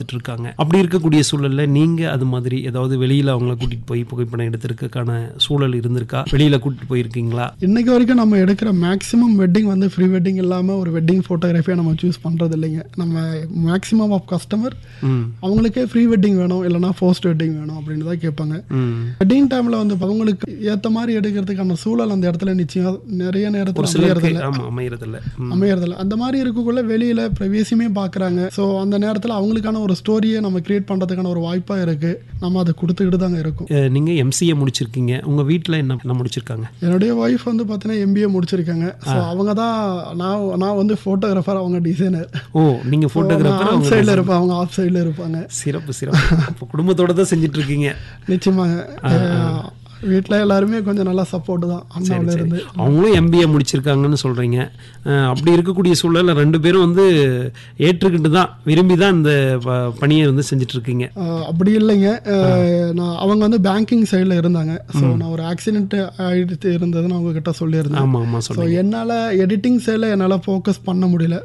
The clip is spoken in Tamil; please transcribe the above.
பார்த்துட்டு இருக்காங்க அப்படி இருக்கக்கூடிய சூழல்ல நீங்க அது மாதிரி ஏதாவது வெளியில அவங்கள கூட்டிட்டு போய் புகைப்படம் எடுத்திருக்கான சூழல் இருந்திருக்கா வெளியில கூட்டிட்டு போயிருக்கீங்களா இன்னைக்கு வரைக்கும் நம்ம எடுக்கிற மேக்ஸிமம் வெட்டிங் வந்து ப்ரீ வெட்டிங் இல்லாமல் ஒரு வெட்டிங் ஃபோட்டோகிராஃபியாக நம்ம சூஸ் பண்ணுறது இல்லைங்க நம்ம மேக்ஸிமம் ஆஃப் கஸ்டமர் ம் அவங்களுக்கே ப்ரீ வெட்டிங் வேணும் இல்லைனா போஸ்ட் வெட்டிங் வேணும் அப்படின்னு தான் கேட்பாங்க ம் வெட்டிங் டைமில் வந்து அவங்களுக்கு ஏற்ற மாதிரி எடுக்கிறதுக்கான சூழல் அந்த இடத்துல நிச்சயம் நிறைய ஒரு நேரத்தில் சிலருக்கு அமையறதில்ல ஆமா அமையறதில்ல ம். அமையறதில்ல அந்த மாதிரி இருக்கக்குள்ள வெளியில் ப்ரிவியஸுமே பார்க்குறாங்க ஸோ அந்த நேரத்தில் அவங்களுக்கான ஒரு ஸ்டோரியை நம்ம கிரியேட் பண்ணுறதுக்கான ஒரு வாய்ப்பாக இருக்குது நம்ம அதை கொடுத்துக்கிட்டு தாங்க இருக்கோம் அஹ், நீங்க எம்சிஏ முடிச்சிருக்கீங்க உங்க வீட்ல என்ன என்ன முடிச்சிருக்காங்க என்னுடைய ஒய்ஃப் வந்து பார்த்தீங்கன்னா எம்பிஏ முடிச்சிருக்காங்க ஸோ அவங்க தான் நான் நான் வந்து ஃபோட்டோகிராஃபர் அவங்க டிசைனர் ஓ நீங்க போட்டோகிராஃபர் ஆஃப் சைடில் இருப்பேன் அவங்க ஆஃப் சைடில் இருப்பாங்க சிறப்பு சிறப்பு அப்போ குடும்பத்தோட தான் செஞ்சுட்டு இருக்கீங்க நிச்சயமாங்க வீட்டில் எல்லாருமே கொஞ்சம் நல்லா சப்போர்ட் தான் அண்ணாவில் இருந்து அவங்களும் எம்பிஏ முடிச்சிருக்காங்கன்னு சொல்றீங்க அஹ், அப்படி இருக்கக்கூடிய சூழல்ல ரெண்டு பேரும் வந்து ஏற்றுக்கிட்டு தான் விரும்பி தான் இந்த ப- பணியை வந்து செஞ்சுட்டு இருக்கீங்க ஆஹ் அப்படி இல்லைங்க ஆஹ் நான் அவங்க வந்து பேங்கிங் சைடில் இருந்தாங்க ஸோ நான் ஒரு ஆக்சிடென்ட் ஆகிட்டு இருந்ததுன்னு அவங்க கிட்ட சொல்லியிருந்தேன் ஆமா ஆமா ஸோ சொல்றீங்க என்னால் எடிட்டிங் சைடில் என்னால் ஃபோக்கஸ் பண்ண முடியல